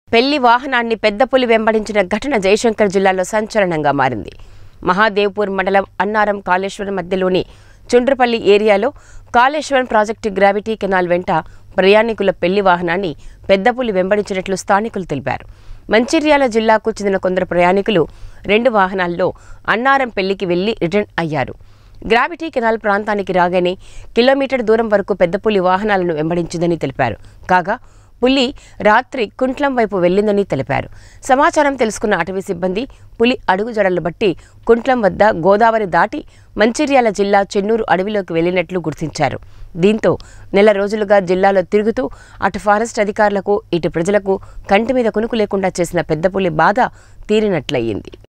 పెళ్లి వాహనాన్ని పెద్ద పులి వెంబడించిన ఘటన జయశంకర్ జిల్లాలో సంచలనంగా మారింది మహాదేవ్పూర్ మండలం అన్నారం కాళేశ్వరం మధ్యలోని చుండ్రపల్లి ఏరియాలో కాళేశ్వరం ప్రాజెక్టు గ్రావిటీ కెనాల్ వెంట ప్రయాణికుల పెళ్లి వాహనాన్ని పెద్ద పులి వెంబడించినట్లు స్థానికులు తెలిపారు మంచిర్యాల జిల్లాకు చెందిన కొందరు ప్రయాణికులు రెండు వాహనాల్లో అన్నారం పెళ్లికి వెళ్లి రిటర్న్ అయ్యారు గ్రావిటీ కెనాల్ ప్రాంతానికి రాగానే కిలోమీటర్ దూరం వరకు పెద్ద పులి వాహనాలను వెంబడించిందని తెలిపారు కాగా పులి రాత్రి కుంట్లం వైపు వెళ్ళిందని తెలిపారు సమాచారం తెలుసుకున్న అటవీ సిబ్బంది పులి అడుగుజడలు బట్టి కుంట్లం వద్ద గోదావరి దాటి మంచిర్యాల జిల్లా చెన్నూరు అడవిలోకి వెళ్లినట్లు గుర్తించారు దీంతో నెల రోజులుగా జిల్లాలో తిరుగుతూ అటు ఫారెస్ట్ అధికారులకు ఇటు ప్రజలకు కంటి మీద కునుకు లేకుండా చేసిన పెద్ద పులి బాధ తీరినట్లయింది